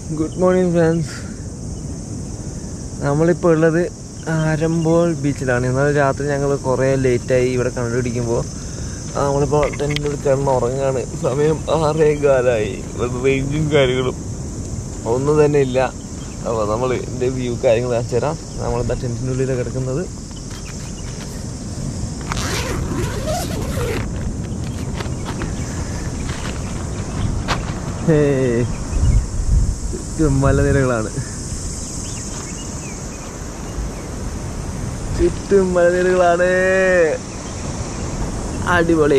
Good morning friends നമ്മളിപ്പോൾ ഉള്ളത് ആരമ്പോൾ ബീച്ചിലാണ് എന്നാൽ രാത്രി ഞങ്ങൾ കുറേ ലേറ്റായി ഇവിടെ കണ്ടുപിടിക്കുമ്പോൾ നമ്മളിപ്പോൾ ടെൻറ്റിൽ കിടന്ന് ഉറങ്ങാണ് സമയം ആറേ കാലായി റേഞ്ചും കാര്യങ്ങളും ഒന്നും തന്നെ ഇല്ല അപ്പോൾ നമ്മൾ ഇതിൻ്റെ വ്യൂ കാര്യങ്ങൾ കാണിച്ചു തരാം നമ്മളിതാ ടെൻറ്റിനുള്ളിലാണ് കിടക്കുന്നത് ഹേ ചുറ്റും മലനിരകളാണ് ചുറ്റും മലനിരകളാണ് അടിപൊളി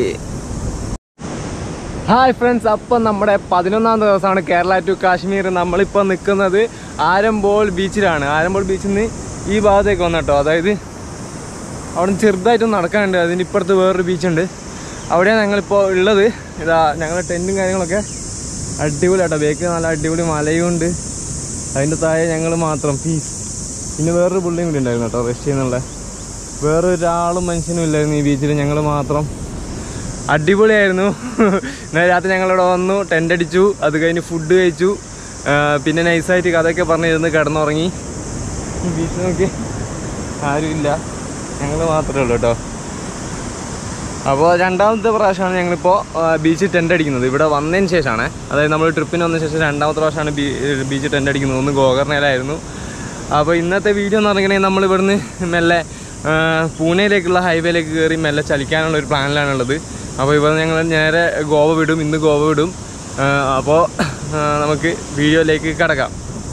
ഹായ് ഫ്രണ്ട്സ് അപ്പം നമ്മുടെ പതിനൊന്നാം ദിവസമാണ് കേരള ടു കാശ്മീർ നമ്മളിപ്പോൾ നിൽക്കുന്നത് ആരംബോൾ ബീച്ചിലാണ് ആരംബോൾ ബീച്ചിൽ നിന്ന് ഈ ഭാഗത്തേക്ക് വന്നു കേട്ടോ അതായത് അവിടെ നിന്ന് ചെറുതായിട്ടൊന്ന് നടക്കാനുണ്ട് അതിന് ഇപ്പുറത്ത് വേറൊരു ബീച്ചുണ്ട് അവിടെയാണ് ഞങ്ങളിപ്പോൾ ഉള്ളത് ഇതാ ഞങ്ങളുടെ ടെൻറ്റും കാര്യങ്ങളൊക്കെ അടിപൊളി കേട്ടോ ബേക്ക് നല്ല അടിപൊളി മലയും ഉണ്ട് അതിൻ്റെ താഴെ ഞങ്ങൾ മാത്രം പീസ് പിന്നെ വേറൊരു പുള്ളിയും കൂടി ഉണ്ടായിരുന്നു കേട്ടോ റഷ്യ എന്നുള്ള വേറൊരാളും മനുഷ്യനും ഇല്ലായിരുന്നു ഈ ബീച്ചിൽ ഞങ്ങൾ മാത്രം അടിപൊളിയായിരുന്നു ഇന്നലെ രാത്രി ഞങ്ങളിവിടെ വന്നു ടെൻ്റ് അടിച്ചു അത് കഴിഞ്ഞ് ഫുഡ് കഴിച്ചു ആ, പിന്നെ നൈസായിട്ട് കഥയൊക്കെ പറഞ്ഞിരുന്ന് കിടന്നുറങ്ങി ബീച്ച് നോക്കി ആരുമില്ല ഞങ്ങൾ മാത്രമേ ഉള്ളൂ കേട്ടോ അപ്പോൾ രണ്ടാമത്തെ പ്രാവശ്യമാണ് ഞങ്ങളിപ്പോൾ ബീച്ച് ടെൻ്റ് അടിക്കുന്നത് ഇവിടെ വന്നതിന് ശേഷമാണ് അതായത് നമ്മൾ ട്രിപ്പിന് വന്ന ശേഷം രണ്ടാമത്തെ പ്രാവശ്യമാണ് ബീ ബീച്ച് ടെൻ്റ് അടിക്കുന്നത് ഒന്ന് ഗോകർണയിലായിരുന്നു അപ്പോൾ ഇന്നത്തെ വീഡിയോ എന്ന് പറഞ്ഞിട്ടുണ്ടെങ്കിൽ നമ്മൾ ഇവിടുന്ന് മെല്ലെ ആ, പൂനെയിലേക്കുള്ള ഹൈവേയിലേക്ക് കയറി മെല്ലെ ചലിക്കാനുള്ള ഒരു പ്ലാനിലാണുള്ളത് അപ്പോൾ ഇവിടെ ഞങ്ങൾ നേരെ ഗോവ വിടും ഇന്ന് ഗോവ വിടും ആ, അപ്പോൾ ആ, നമുക്ക് വീഡിയോയിലേക്ക് കിടക്കാം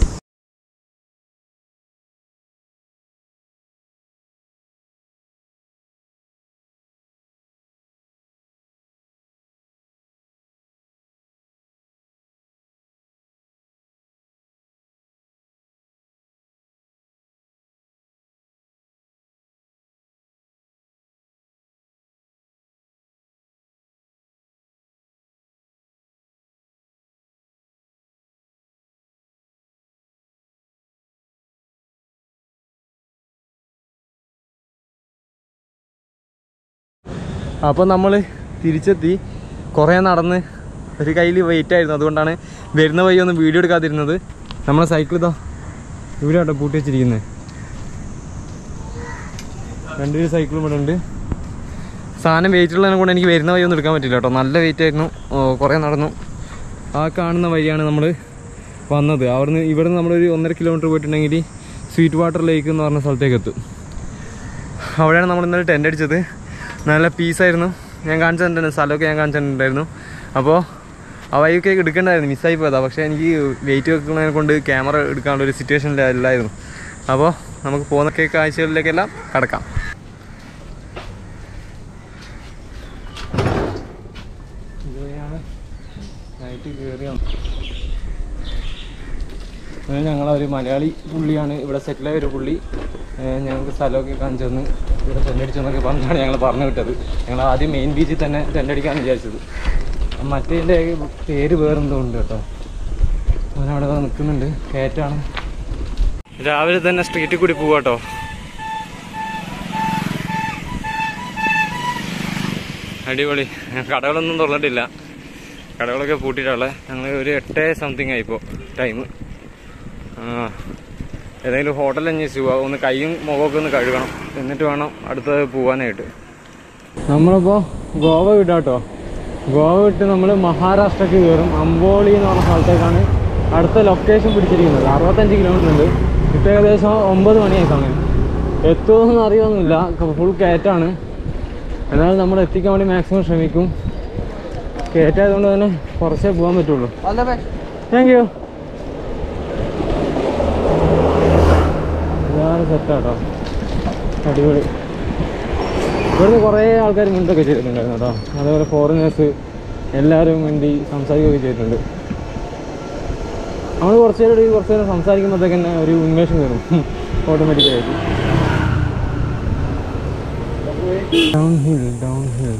അപ്പോൾ നമ്മൾ തിരിച്ചെത്തി കുറേ നടന്ന് ഒരു കയ്യിൽ വെയിറ്റ് ആയിരുന്നു അതുകൊണ്ടാണ് വരുന്ന വഴി ഒന്നും വീഡിയോ എടുക്കാതിരുന്നത് നമ്മളെ സൈക്കിൾ ഇതാ ഇവിടെ കേട്ടോ പൂട്ടി വെച്ചിരിക്കുന്നത് രണ്ടുപേര് സൈക്കിളും ഇവിടെ ഉണ്ട് സാധനം വെയിറ്റ് ഉള്ളതിനെ കൊണ്ട് എനിക്ക് വരുന്ന വഴി ഒന്നും എടുക്കാൻ പറ്റില്ല കേട്ടോ നല്ല വെയിറ്റ് ആയിരുന്നു ഓ, കുറേ നടന്നു ആ കാണുന്ന വഴിയാണ് നമ്മൾ വന്നത് അവിടുന്ന് ഇവിടുന്ന് നമ്മളൊരു ഒന്നര കിലോമീറ്റർ പോയിട്ടുണ്ടെങ്കിൽ സ്വീറ്റ് വാട്ടർ ലേക്ക് എന്ന് പറഞ്ഞ സ്ഥലത്തേക്ക് എത്തും അവിടെയാണ് നമ്മൾ ഇന്നലെ ടെൻ്റ് അടിച്ചത് നല്ല പീസായിരുന്നു ഞാൻ കാണിച്ചിട്ടുണ്ടായിരുന്നു സ്ഥലമൊക്കെ ഞാൻ കാണിച്ചിട്ടുണ്ടായിരുന്നു അപ്പോൾ ആ വഴിയൊക്കെ എടുക്കേണ്ടായിരുന്നു മിസ്സായി പോയതാ പക്ഷേ എനിക്ക് വെയിറ്റ് വെക്കുന്നതിനെ കൊണ്ട് ക്യാമറ എടുക്കാനുള്ള ഒരു സിറ്റുവേഷനിലല്ലായിരുന്നു അപ്പോൾ നമുക്ക് പോകുന്നൊക്കെ കാഴ്ചകളിലേക്കെല്ലാം കടക്കാം നൈറ്റ് കയറിയാണ് അങ്ങനെ ഞങ്ങളൊരു മലയാളി പുള്ളിയാണ് ഇവിടെ സെറ്റിലായ ഒരു പുള്ളി ഏഹ് ഞങ്ങൾക്ക് സ്ഥലമൊക്കെ കാണിച്ചു തന്ന് ഇവിടെ ടെൻ്റടിച്ചെന്നൊക്കെ പറഞ്ഞാണ് ഞങ്ങൾ പറഞ്ഞു വിട്ടത് ഞങ്ങൾ ആദ്യം മെയിൻ ബീച്ചിൽ തന്നെ ടെൻ്റടിക്കാന്ന് വിചാരിച്ചത് മറ്റേതിൻ്റെ പേര് വേറെന്തോ ഉണ്ട് കേട്ടോ അവനവിടെ വന്ന് നിൽക്കുന്നുണ്ട് കയറ്റാണ് രാവിലെ തന്നെ സ്ട്രീറ്റിൽ കൂടി പോവാട്ടോ അടിപൊളി കടകളൊന്നും തുറന്നിട്ടില്ല കടകളൊക്കെ പൂട്ടിയിട്ടുള്ളത് ഞങ്ങൾ ഒരു എട്ട് സംതിങ് ആയിപ്പോൾ ടൈം ആ ഏതെങ്കിലും ഹോട്ടൽ അന്വേഷിച്ച് പോവാം ഒന്ന് കൈയും മുഖമൊക്കെ ഒന്ന് കഴുകണം എന്നിട്ട് വേണം അടുത്തത് പോവാനായിട്ട് നമ്മളിപ്പോൾ ഗോവ വിടാട്ടോ ഗോവ വിട്ട് നമ്മൾ മഹാരാഷ്ട്രക്ക് കയറും അമ്പോളി എന്ന് പറഞ്ഞ സ്ഥലത്തേക്കാണ് അടുത്ത ലൊക്കേഷൻ പിടിച്ചിരിക്കുന്നത് അറുപത്തഞ്ച് കിലോമീറ്റർ ഉണ്ട് ഇപ്പം ഏകദേശം ഒമ്പത് മണിയായി സമയം എത്തുമെന്ന് അറിയൊന്നുമില്ല ഫുൾ കയറ്റാണ് എന്നാലും നമ്മൾ എത്തിക്കാൻ വേണ്ടി മാക്സിമം ശ്രമിക്കും കയറ്റായതുകൊണ്ട് തന്നെ കുറച്ചേ പോകാൻ പറ്റുള്ളൂ താങ്ക് യു ഇതാണ് സെറ്റാട്ടോ അടിപൊളി ഇവിടുന്ന് കുറേ ആൾക്കാർ മുണ്ടൊക്കെ ചെയ്തിട്ടുണ്ടായിരുന്നു കേട്ടോ അതേപോലെ ഫോറിനേഴ്സ് എല്ലാവരും വേണ്ടി സംസാരിക്കുകയൊക്കെ ചെയ്തിട്ടുണ്ട് നമ്മൾ കുറച്ച് നേരം ഒരു കുറച്ച് നേരം സംസാരിക്കുമ്പോഴത്തേക്ക് തന്നെ ഒരു ഉന്മേഷം കയറും ഓട്ടോമാറ്റിക്കായിട്ട് ഡൗൺ ഹിൽ ഡൗൺ ഹിൽ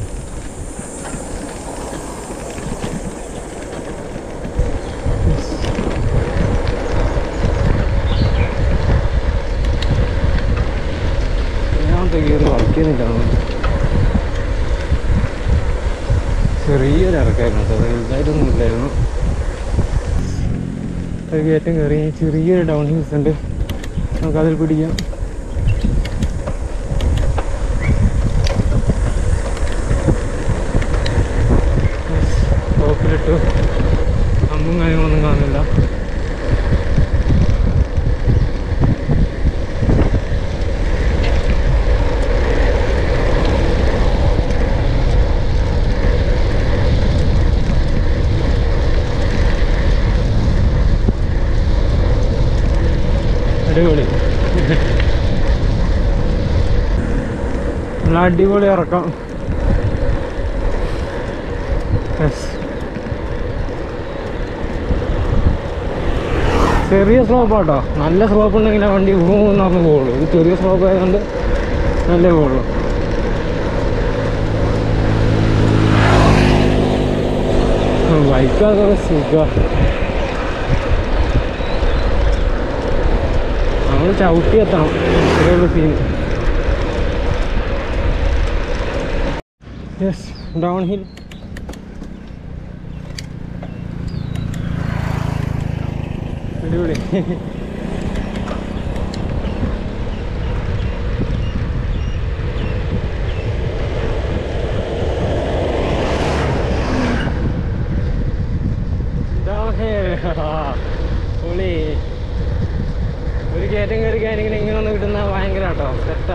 ഞാൻ കയറി വയ്ക്കുന്നില്ല ചെറിയൊരു ഇറക്കായിരുന്നു കേട്ടോ വലുതായിട്ടൊന്നും ഇല്ലായിരുന്നു ഒരു കയറ്റം കയറി ചെറിയൊരു ഡൗൺ ഹിൽസ് ഉണ്ട് നമുക്കതിൽ പിടിക്കാം ടോപ്പിലിട്ടു അമ്പും കാര്യങ്ങളൊന്നും കാണുന്നില്ല അടിപൊളി നല്ല അടിപൊളി ഇറക്കാം യെസ് ചെറിയ സ്ലോപ്പ് ആട്ടോ നല്ല സ്ലോപ്പ് ഉണ്ടെങ്കിൽ ആ വണ്ടി ഊന്ന് നടന്ന് പോകുള്ളൂ ഇത് ചെറിയ സ്ലോപ്പ് ആയതുകൊണ്ട് നല്ല പോകുള്ളൂ ബൈക്കൊക്കെ സുഖ നമ്മൾ ചവിട്ടി എത്തണം ഇത്രയുള്ള സീൻ യെസ് ഡൗൺ ഹിൽ അടിപൊളി പൊളി ഒരു കയറ്റം കയറി കയറിങ്ങനെ ഇങ്ങനെ ഒന്ന് കിട്ടുന്ന ഭയങ്കര കേട്ടോ സെറ്റാ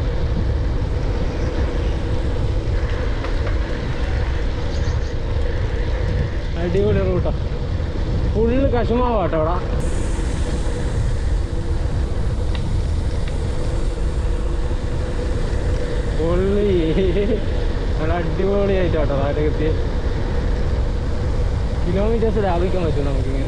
അടിപൊളി റൂട്ടാ ഫുള്ള് കശുമാവാട്ടോ അവിടെ പൊള്ളി നല്ല അടിപൊളിയായിട്ടോ താഴെ എത്തി കിലോമീറ്റേഴ്സ് ലാഭിക്കാൻ പറ്റും നമുക്കിങ്ങനെ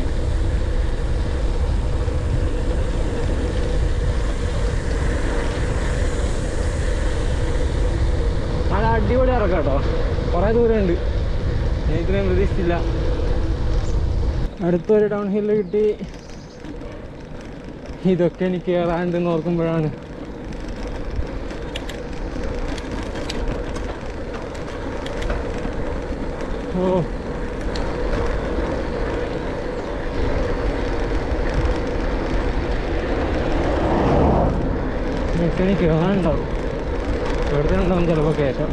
നല്ല അടിപൊളി ഇറക്കാം കേട്ടോ കുറേ ദൂരമുണ്ട് ഞാൻ ഇത്രയും പ്രതീക്ഷിച്ചില്ല അടുത്തൊരു ഡൗൺ ഹില്ല് കിട്ടി ഇതൊക്കെ എനിക്ക് കയറാണ്ടെന്ന് ഓർക്കുമ്പോഴാണ് ഓ ഇതൊക്കെ എനിക്ക് കയറാനുണ്ടാവും ഇവിടുത്തെ ഉണ്ടാവും ചിലപ്പോൾ കയറ്റം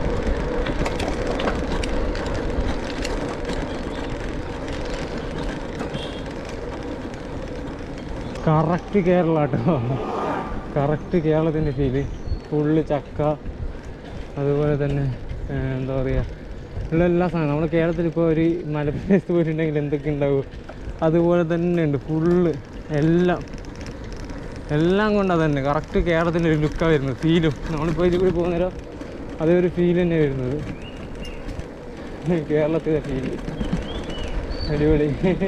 കറക്റ്റ് കേരള കേട്ടോ കറക്റ്റ് കേരളത്തിൻ്റെ ഫീല് ഫുള്ള് ചക്ക അതുപോലെ തന്നെ ഏർ, എന്താ പറയുക ഉള്ള എല്ലാ സാധനം നമ്മുടെ കേരളത്തിൽ ഇപ്പോൾ ഒരു മലപ്രദേശത്ത് പോയിട്ടുണ്ടെങ്കിൽ എന്തൊക്കെ ഉണ്ടാവും അതുപോലെ തന്നെ ഉണ്ട് ഫുള്ള് എല്ലാം എല്ലാം കൊണ്ട് തന്നെ കറക്റ്റ് കേരളത്തിൻ്റെ ഒരു ലുക്കാണ് വരുന്നത് ഫീലും നമ്മളിപ്പോൾ ഇതിൽ കൂടി പോകുന്നേരം അതേ ഒരു ഫീൽ തന്നെ വരുന്നത് കേരളത്തിലെ ഫീൽ അടിപൊളി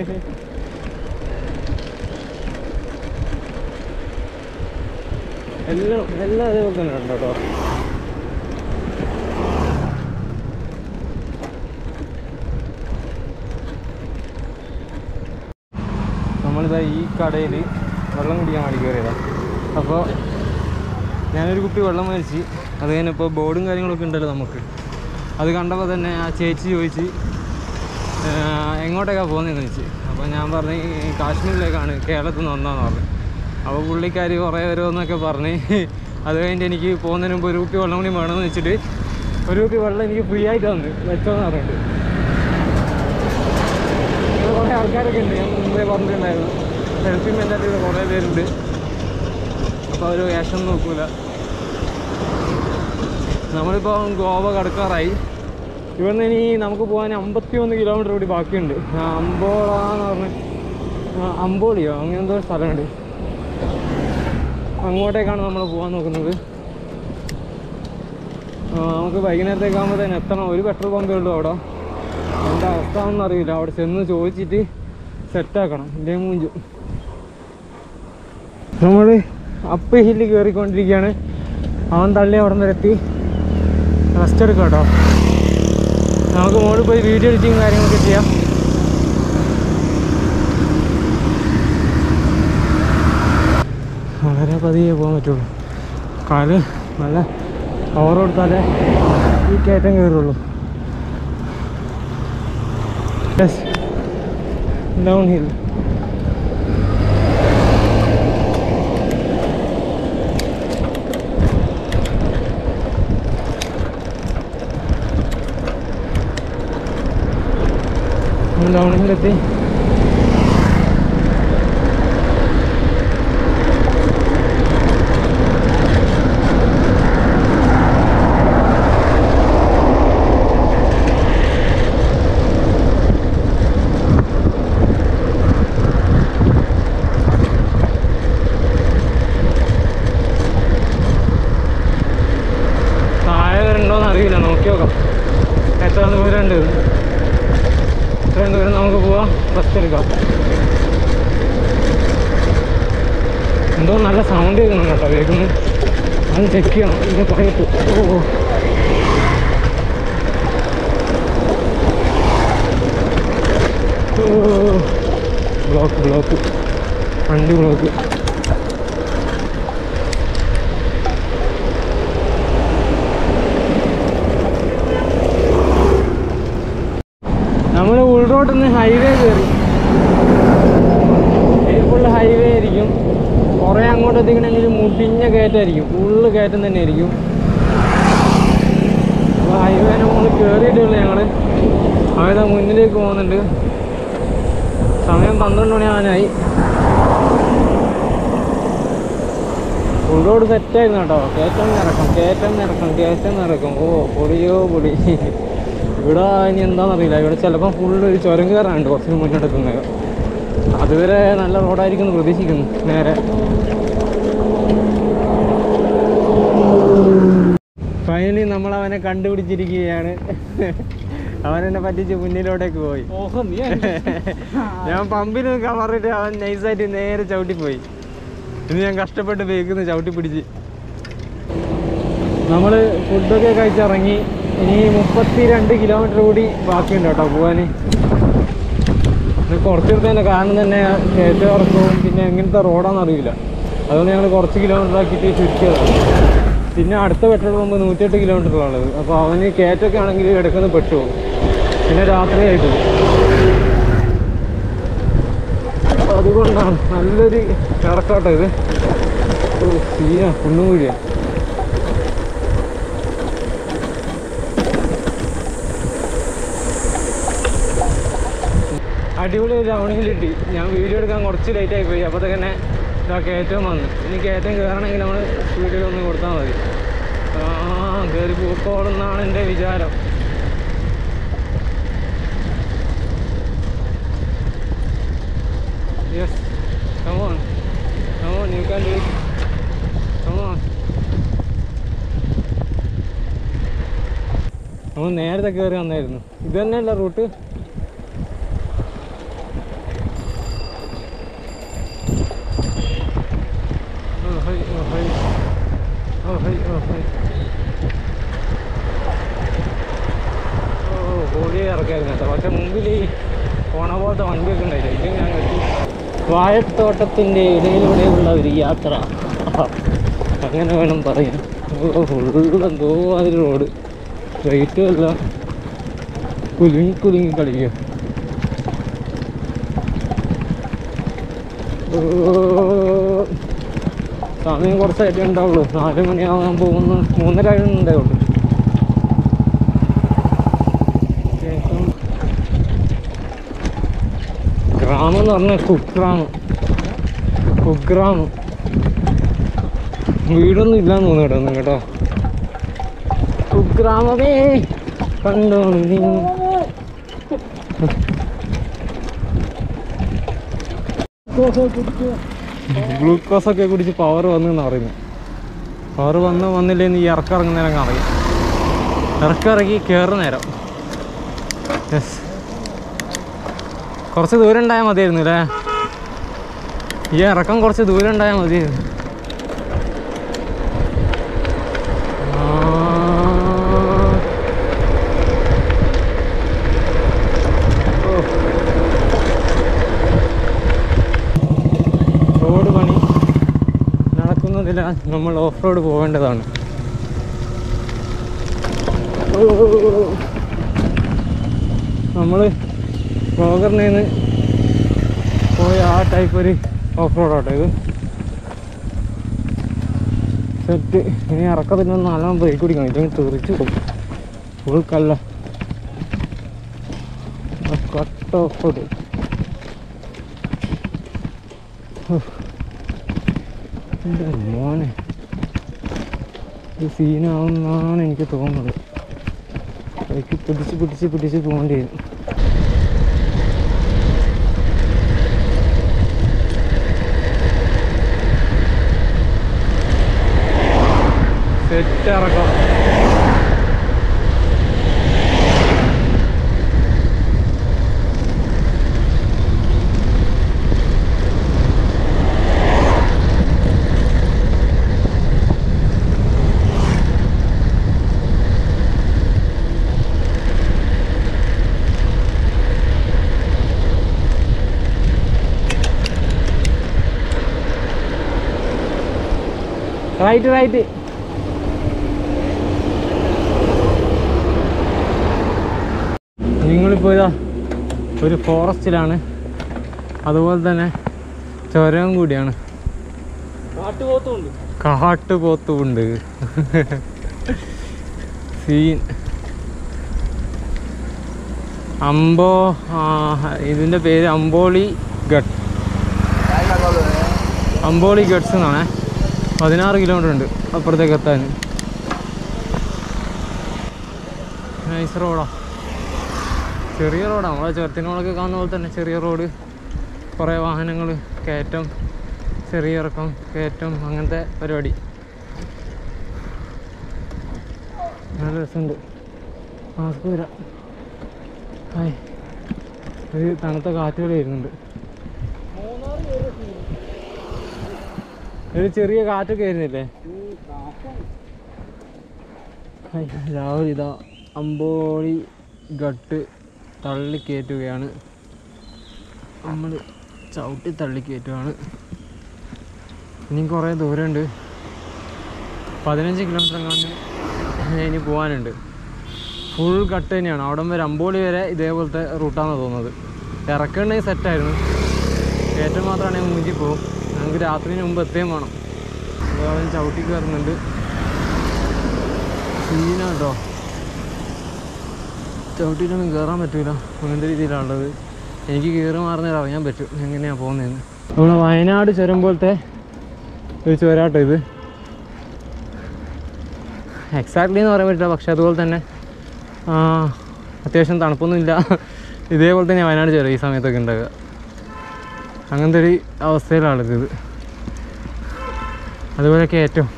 എല്ലാം എല്ലാം അതേപോലെ തന്നെ ഉണ്ട് കേട്ടോ നമ്മളിതാ ഈ കടയിൽ വെള്ളം കുടിക്കാൻ വേണ്ടി കയറിയതാണ് അപ്പോൾ ഞാനൊരു കുപ്പി വെള്ളം മേടിച്ച് അത് കഴിഞ്ഞപ്പോൾ ബോർഡും കാര്യങ്ങളൊക്കെ ഉണ്ടല്ലോ നമുക്ക് അത് കണ്ടപ്പോൾ തന്നെ ആ ചേച്ചി ചോദിച്ച് "ഏഹ്, എങ്ങോട്ടേക്കാണ് പോകുന്നതെന്ന് ചോദിച്ചു അപ്പോൾ ഞാൻ പറഞ്ഞു "ഈ കാശ്മീരിലേക്കാണ് കേരളത്തിൽ നിന്ന് വന്നതെന്ന് പറഞ്ഞു അപ്പോൾ പുള്ളിക്കാർ കുറേ വരുമെന്നൊക്കെ പറഞ്ഞ് അത് കഴിഞ്ഞിട്ട് എനിക്ക് പോകുന്നതിന് മുമ്പ് ഒരു കുപ്പി വെള്ളം കൂടി വേണമെന്ന് വെച്ചിട്ട് ഒരു കുപ്പി വെള്ളം എനിക്ക് ഫ്രീ ആയിട്ട് തന്നു വെച്ചോന്ന് പറഞ്ഞിട്ട് ഇങ്ങനെ കുറേ ആൾക്കാരൊക്കെ ഉണ്ട് ഞാൻ മുമ്പേ പറഞ്ഞിട്ടുണ്ടായിരുന്നു ഹെൽപ്പിംഗ് മെൻറ്റാലിറ്റിയിൽ കുറേ പേരുണ്ട് അപ്പോൾ അവർ വേഷം നോക്കൂല നമ്മളിപ്പോൾ ഗോവ കടക്കാറായി ഇവിടുന്ന് ഇനി നമുക്ക് പോകാൻ അമ്പത്തി ഒന്ന് കിലോമീറ്റർ കൂടി ബാക്കിയുണ്ട് ആ, അമ്പോള എന്ന് പറഞ്ഞ ആ, അമ്പോളിയോ അങ്ങനെ എന്തോ ഒരു സ്ഥലമുണ്ട് അങ്ങോട്ടേക്കാണ് നമ്മൾ പോകാൻ നോക്കുന്നത് ആ, നമുക്ക് വൈകുന്നേരത്തേക്ക് ആകുമ്പോൾ തന്നെ എത്തണം ഒരു പെട്രോൾ പമ്പേ ഉള്ളൂ അവിടെ എന്താ അവസ്ഥ ഒന്നും അറിയില്ല അവിടെ ചെന്ന് ചോദിച്ചിട്ട് സെറ്റാക്കണം ഇല്ലേ മൂഞ്ചു നമ്മൾ അപ്പ് ഹില്ല് കയറിക്കൊണ്ടിരിക്കുകയാണ് അവൻ തള്ളി അവിടെ നിന്ന് എത്തി റെസ്റ്റ് എടുക്കാം കേട്ടോ നമുക്ക് മുകളിൽ പോയി വീഡിയോ എഡിറ്റിങ് കാര്യങ്ങളൊക്കെ ചെയ്യാം വളരെ പതിയെ പോകാൻ പറ്റുള്ളൂ കാല് നല്ല പവർ കൊടുത്താലേ ഈ കയറ്റം കയറുള്ളൂ യെസ് ഡൗൺ ഹിൽ ഡൗണിലെത്തി താഴെ വരണ്ടോന്ന് അറിയില്ല നോക്കി നോക്കാം എത്ര ദൂരം ഉണ്ട് ഇത്രയും ദൂരം നമുക്ക് പോവാം ബസ് എടുക്കാം എന്തോ നല്ല സൗണ്ട് കേൾക്കണം കേട്ടോ കേൾക്കുന്നു അത് ചെക്ക് ചെയ്യണം ഇത് പറയത്തു ഓ ബ്ലോക്ക് ബ്ലോക്ക് വണ്ടി ബ്ലോക്ക് നമ്മൾ ഉൾറോട്ടിൽ നിന്ന് ഹൈവേ കയറി ഫുള്ള് ഹൈവേ ആയിരിക്കും കുറേ അങ്ങോട്ട് എത്തിക്കണമെങ്കിൽ മുടിഞ്ഞ കയറ്റമായിരിക്കും ഫുള്ള് കയറ്റം തന്നെ ആയിരിക്കും അപ്പോൾ ഹൈവേ നമ്മൾ കയറിയിട്ടുള്ളൂ ഞങ്ങൾ അവിടെ മുന്നിലേക്ക് പോകുന്നുണ്ട് സമയം പന്ത്രണ്ട് മണി ആവാനായി ഉള്ളോട് സെറ്റായിരുന്നു കേട്ടോ കയറ്റം നിറക്കും കയറ്റം നിറക്കും കയറ്റം നിറക്കും ഓ പൊടിയോ പൊടി ഇവിടെ ഇനി എന്താണെന്നറിയില്ല ഇവിടെ ചിലപ്പോൾ ഫുള്ള് ഒരു ചുരം കയറാനുണ്ട് കുറച്ച് മുന്നോട്ടെത്തുന്നത് അതുവരെ നല്ല റോഡായിരിക്കും എന്ന് പ്രതീക്ഷിക്കുന്നു നേരെ ഫൈനലി നമ്മൾ അവനെ കണ്ടുപിടിച്ചിരിക്കുകയാണ് അവൻ എന്നെ പറ്റിച്ച് മുന്നിലോട്ടേക്ക് പോയി ഓഹോ നീ ഞാൻ പമ്പിൽ നിൽക്കാൻ പറഞ്ഞിട്ട് അവൻ നൈസായിട്ട് നേരെ ചവിട്ടിപ്പോയി ഇന്ന് ഞാൻ കഷ്ടപ്പെട്ട് ബേക്കുന്ന ചവിട്ടി പിടിച്ച് നമ്മൾ ഫുഡൊക്കെ കഴിച്ചിറങ്ങി ഇനി മുപ്പത്തി രണ്ട് കിലോമീറ്റർ കൂടി ബാക്കിയുണ്ട് കേട്ടോ പോവാൻ ഇത് കുറച്ച് എടുത്തതിൻ്റെ കാരണം തന്നെ കയറ്റം ഇറക്കവും പിന്നെ എങ്ങനത്തെ റോഡാണെന്ന് അറിയില്ല അതുകൊണ്ട് ഞങ്ങൾ കുറച്ച് കിലോമീറ്റർ ആക്കിയിട്ട് ചുറ്റിയതാണ് പിന്നെ അടുത്ത പെട്രോൾ പമ്പ് നൂറ്റെട്ട് കിലോമീറ്ററിലുള്ളത് അപ്പോൾ അവന് കയറ്റൊക്കെ ആണെങ്കിൽ ഇടയ്ക്കൊന്ന് പെട്ടുപോകും പിന്നെ രാത്രിയായിട്ട് അതുകൊണ്ടാണ് നല്ലൊരു കിടക്കാട്ടോ ഇത് ഓ സീന കുന്നുകൂടിയ അടിപൊളി ലവണിയിൽ കിട്ടി ഞാൻ വീഡിയോ എടുക്കാൻ കുറച്ച് ലേറ്റ് ആയി പോയി അപ്പോൾ തന്നെ ഇതാ കയറ്റം വന്നു ഇനി കയറ്റം കയറണമെങ്കിൽ നമ്മൾ സ്പീഡിൽ ഒന്ന് കൊടുത്താൽ മതി ആ കയറി പോക്കോളെന്നാണ് എൻ്റെ വിചാരം Yes. Come on. Come on, you can do it. Come on. നമ്മൾ നേരത്തെ കയറി വന്നായിരുന്നു ഇത് തന്നെയല്ല റൂട്ട് ഓ ഹൈ ഓ ഹൈ ഓ ഹൈ ഓ ഹൈ ഓ ബോഡി ഇറക്കായിരുന്നു കേട്ടോ പക്ഷെ മുമ്പിൽ ഈ പോണ പോലത്തെ വണ്ടിയൊക്കെ ഉണ്ടായില്ല ഇത് ഞാൻ കെട്ടി വാഴത്തോട്ടത്തിൻ്റെ ഇടയിലൂടെയുള്ള ഒരു യാത്ര അങ്ങനെ വേണം പറയാൻ ഓ ഫുള്ള് എന്തോ മാതിരി റോഡ് സ്ട്രൈറ്റും അല്ല കുലുങ്ങി കുലുങ്ങി കളിക്കുക ഓ, സമയം കുറച്ചായിട്ടേ ഉണ്ടാവുള്ളൂ നാല് മണിയാവാൻ പോകുന്ന മൂന്നര ഉണ്ടാവുള്ളൂ ശേഷം ഗ്രാമം എന്ന് പറഞ്ഞാൽ കുഗ്രാമം കുഗ്രാമം വീടൊന്നും ഇല്ലാന്ന് തോന്നുന്നു കേട്ടോ ഒന്നും കേട്ടോ കുഗ്രാമമേ കണ്ടോളൂ നീ ഗ്ലൂക്കോസ് ഒക്കെ കുടിച്ച് പവർ വന്നു എന്നാ പറയുന്നത് പവർ വന്ന് വന്നില്ലെന്ന് ഈ ഇറക്കം ഇറങ്ങുന്ന നേരം അറിയും ഇറക്കം ഇറങ്ങി കയറുന്ന നേരം യെസ് കുറച്ച് ദൂരം ഉണ്ടായാൽ മതിയായിരുന്നു അല്ലേ ഈ ഇറക്കം കുറച്ച് ദൂരം ഉണ്ടായാൽ മതിയായിരുന്നു ആ. ഓ. റോഡ് പണി നടക്കുന്നതില്ല നമ്മൾ ഓഫ് റോഡ് പോകേണ്ടതാണ് നമ്മൾ ബ്ലോഗറിൽ നിന്ന് പോയ ആ ടൈപ്പ് ഒരു ഓഫ് റോഡാട്ടോ ഇത് സെറ്റ് ഇനി ഇറക്കത്തിൽ നിന്ന് നല്ലോണം ബ്രേക്ക് പിടിക്കണം ഇല്ലെങ്കിൽ തെറിച്ച് പോകും ഫുൾ കല്ല കട്ട കട്ട് ഓഫ് റോഡ് എൻ്റെ മോനെ ഇത് സീനാവുന്നാണ് എനിക്ക് തോന്നുന്നത് ബൈക്ക് പിടിച്ച് പിടിച്ച് പിടിച്ച് പോകേണ്ടി വരും സെറ്റ് ഇറക്കാം റൈറ്റ് റൈറ്റ് നിങ്ങളിപ്പോൾ ഇതാ ഒരു ഫോറസ്റ്റിലാണ് അതുപോലെ തന്നെ ചുരം കൂടിയാണ് കാട്ടുപോത്തുണ്ട് കാട്ടുപോത്തുണ്ട് സീൻ അമ്പോ ആ, ഇതിൻ്റെ പേര് അമ്പോളി ഗട്ട് അമ്പോളി ഗട്ട്സ് എന്നാണേ പതിനാറ് കിലോമീറ്റർ ഉണ്ട് അപ്പുറത്തേക്ക് എത്താൻ നൈസ് റോഡാ ചെറിയ റോഡാണ് നമ്മളെ ചുരത്തിനോടൊക്കെ കാണുന്ന പോലെ തന്നെ ചെറിയ റോഡ് കുറേ വാഹനങ്ങൾ കയറ്റം ചെറിയ ഇറക്കം കയറ്റം അങ്ങനത്തെ പരിപാടി നല്ല രസമുണ്ട് മാസ്ക് വരാം ഹായ് ഒരു തണുത്ത കാറ്റുകൾ വരുന്നുണ്ട് ഒരു ചെറിയ കാറ്റൊക്കെ വരുന്നില്ലേ ഹായ് രാഹുൽ ഇതാ അമ്പോളി ഗട്ട് തള്ളിക്കയറ്റുകയാണ് നമ്മൾ ചവിട്ടി തള്ളിക്കയറ്റുകയാണ് ഇനിയും കുറേ ദൂരമുണ്ട് പതിനഞ്ച് കിലോമീറ്റർ എങ്ങാണ്ട് ഇനി പോകാനുണ്ട് ഫുൾ കട്ട് തന്നെയാണ് അവിടം വരെ അമ്പോളി വരെ ഇതേപോലത്തെ റൂട്ടാണെന്ന് തോന്നുന്നത് ഇറക്കണമെങ്കിൽ സെറ്റായിരുന്നു കയറ്റം മാത്രമാണെങ്കിൽ മുഞ്ചി പോകും നമുക്ക് രാത്രിന് മുമ്പ് എത്തുകയും വേണം അതുപോലെ ചവിട്ടി കയറുന്നുണ്ട് സീനാണ് കേട്ടോ ചവിട്ടിയിട്ടൊന്നും കയറാൻ പറ്റൂല അങ്ങനത്തെ രീതിയിലാണുള്ളത് എനിക്ക് കയറി മാറുന്നേരം അറിയാൻ പറ്റും എങ്ങനെയാണ് പോകുന്നതെന്ന് നമ്മളെ വയനാട് ചുരം പോലത്തെ ഒരു ചുരാട്ടോ ഇത് എക്സാക്ട്ലി എന്ന് പറയാൻ പറ്റില്ല പക്ഷെ അതുപോലെ തന്നെ ആ, അത്യാവശ്യം തണുപ്പൊന്നുമില്ല ഇതേപോലെ തന്നെ വയനാട് ചുരം ഈ സമയത്തൊക്കെ ഉണ്ടാകുക അങ്ങനത്തെ ഒരു അവസ്ഥയിലാണ് ഇത് അതുപോലെ കയറ്റം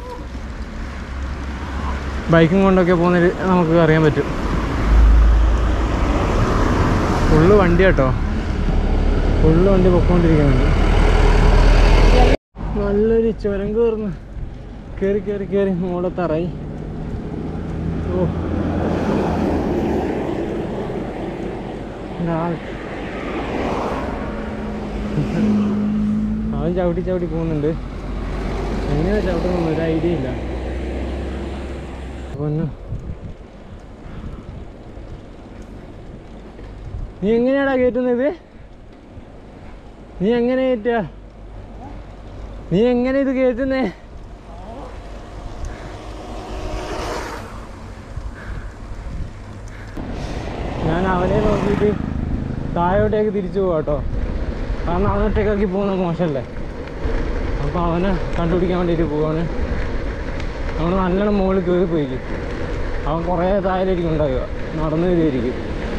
ബൈക്കും കൊണ്ടൊക്കെ പോകുന്നൊരു നമുക്ക് അറിയാൻ പറ്റും ഫുള്ള് വണ്ടി കേട്ടോ ഫുള്ള് വണ്ടി പൊക്കോണ്ടിരിക്കുന്നുണ്ട് നല്ലൊരു ചുരം കയറുന്നു കയറി കയറി കയറി മോളെ തറയി ഓ രാ- അവൻ ചവിട്ടി ചവിട്ടി പോകുന്നുണ്ട് എങ്ങനെയാ ചവിട്ടുന്നൊന്നും ഒരു ഐഡിയ ഇല്ല പൊന്നു നീ എങ്ങനെയാടാ കയറ്റുന്നത് നീ എങ്ങനെ കയറ്റുക നീ എങ്ങനെ ഇത് കയറ്റുന്നേ ഞാൻ അവനെ നോക്കിയിട്ട് താഴോട്ടേക്ക് തിരിച്ചു പോവാ കേട്ടോ കാരണം അവനൊറ്റയ്ക്കാക്കി പോകുന്നത് മോശമല്ലേ അപ്പോൾ അവനെ കണ്ടുപിടിക്കാൻ വേണ്ടിയിട്ട് പോവാണ് അവന് നല്ലോണം മുകളിൽ കയറി പോയിക്കും അവൻ കുറേ താഴേലായിരിക്കും ഉണ്ടാവുക നടന്നു വരികയായിരിക്കും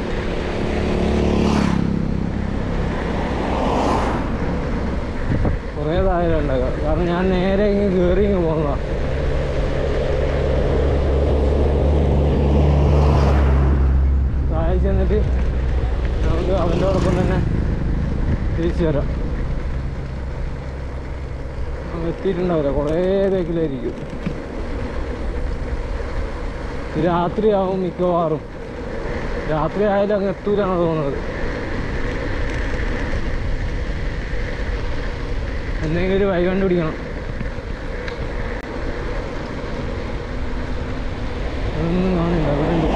കുറേ താഴെ ഉണ്ടാവുക കാരണം ഞാൻ നേരെ ഇങ്ങ് കയറി ഇങ്ങ് പോകുന്നതാണ് താഴെ ചെന്നിട്ട് നമുക്ക് അവൻ്റെ ഒപ്പം തന്നെ തിരിച്ചു വരാം അവൻ എത്തിയിട്ടുണ്ടാവില്ല കുറേ ബേക്കിലായിരിക്കും രാത്രിയാവും മിക്കവാറും രാത്രി ആയാലും അങ്ങ് എത്തൂലാണ് തോന്നുന്നത് എന്തെങ്കിലും ഒരു വഴി കണ്ടുപിടിക്കണം അതൊന്നും കാണില്ല അവിടെ ഉണ്ട്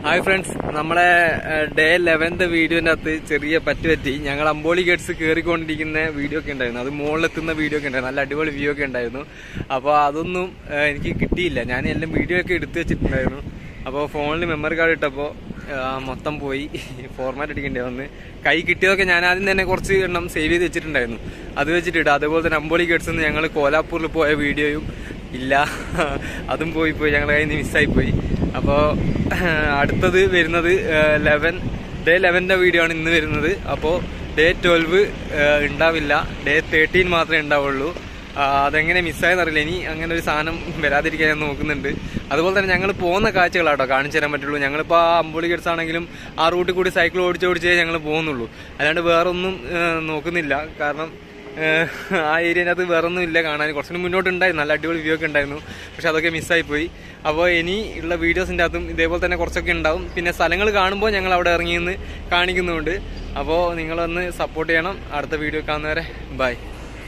ഹായ് ഫ്രണ്ട്സ് നമ്മളെ ഡേ ലെവൻത്ത് വീഡിയോന്റെ അകത്ത് ചെറിയ പറ്റ് പറ്റി ഞങ്ങൾ അമ്പോളി ഗേറ്റ്സ് കയറിക്കൊണ്ടിരിക്കുന്ന വീഡിയോ ഒക്കെ ഉണ്ടായിരുന്നു അത് മുകളിലെത്തുന്ന വീഡിയോ ഒക്കെ ഉണ്ടായിരുന്നു നല്ല അടിപൊളി വ്യൂ ഒക്കെ ഉണ്ടായിരുന്നു അപ്പോൾ അതൊന്നും ആ, എനിക്ക് കിട്ടിയില്ല ഞാൻ എല്ലാം വീഡിയോ ഒക്കെ എടുത്തു വെച്ചിട്ടുണ്ടായിരുന്നു അപ്പോൾ ഫോണിൽ മെമ്മറി കാർഡ് ഇട്ടപ്പോൾ മൊത്തം പോയി ഫോർമാറ്റ് അടിക്കേണ്ടി വന്ന് കൈ കിട്ടിയതൊക്കെ ഞാൻ ആദ്യം തന്നെ കുറച്ച് എണ്ണം സേവ് ചെയ്ത് വെച്ചിട്ടുണ്ടായിരുന്നു അത് വെച്ചിട്ടിട്ട് അതുപോലെ തന്നെ അമ്പോളി ഗേറ്റ്സ് നിന്ന് ഞങ്ങൾ കോലാപ്പൂരിൽ പോയ വീഡിയോയും ഇല്ല അതും പോയി പോയി ഞങ്ങളുടെ കയ്യിൽ നിന്ന് മിസ്സായി പോയി അപ്പോൾ അടുത്തത് വരുന്നത് ലെവൻ ഡേ ലെവൻ്റെ വീഡിയോ ആണ് ഇന്ന് വരുന്നത് അപ്പോൾ ഡേ ട്വൽവ് ഉണ്ടാവില്ല ഡേ തേർട്ടീൻ മാത്രമേ ഉണ്ടാവുള്ളൂ ആ, അതെങ്ങനെ മിസ്സായെന്ന് അറിയില്ല ഇനി അങ്ങനെ ഒരു സാധനം വരാതിരിക്കാൻ ഞാൻ നോക്കുന്നുണ്ട് അതുപോലെ തന്നെ ഞങ്ങൾ പോകുന്ന കാഴ്ചകളാട്ടോ കാണിച്ചു തരാൻ പറ്റുള്ളൂ ഞങ്ങളിപ്പോൾ ആ അമ്പുളി ഗഡ്സ് ആണെങ്കിലും ആ റൂട്ടിൽ കൂടി സൈക്കിൾ ഓടിച്ച് ഓടിച്ചേ ഞങ്ങൾ പോകുന്നുള്ളൂ അല്ലാണ്ട് വേറൊന്നും ആ, നോക്കുന്നില്ല കാരണം ഏഹ് ആ ഏരിയനകത്ത് വേറെ ഒന്നും ഇല്ല കാണാൻ കുറച്ചുകൂടി മുന്നോട്ട് ഉണ്ടായിരുന്നു നല്ല അടിപൊളി വ്യൂ ഒക്കെ ഉണ്ടായിരുന്നു പക്ഷെ അതൊക്കെ മിസ്സായി പോയി അപ്പോൾ ഇനി ഉള്ള വീഡിയോസിൻ്റെ അകത്തും ഇതേപോലെ തന്നെ കുറച്ചൊക്കെ ഉണ്ടാവും പിന്നെ സ്ഥലങ്ങൾ കാണുമ്പോൾ ഞങ്ങൾ അവിടെ ഇറങ്ങിയെന്ന് കാണിക്കുന്നുണ്ട് അപ്പോൾ നിങ്ങളൊന്ന് സപ്പോർട്ട് ചെയ്യണം അടുത്ത വീഡിയോ കാണുന്നവരെ ബൈ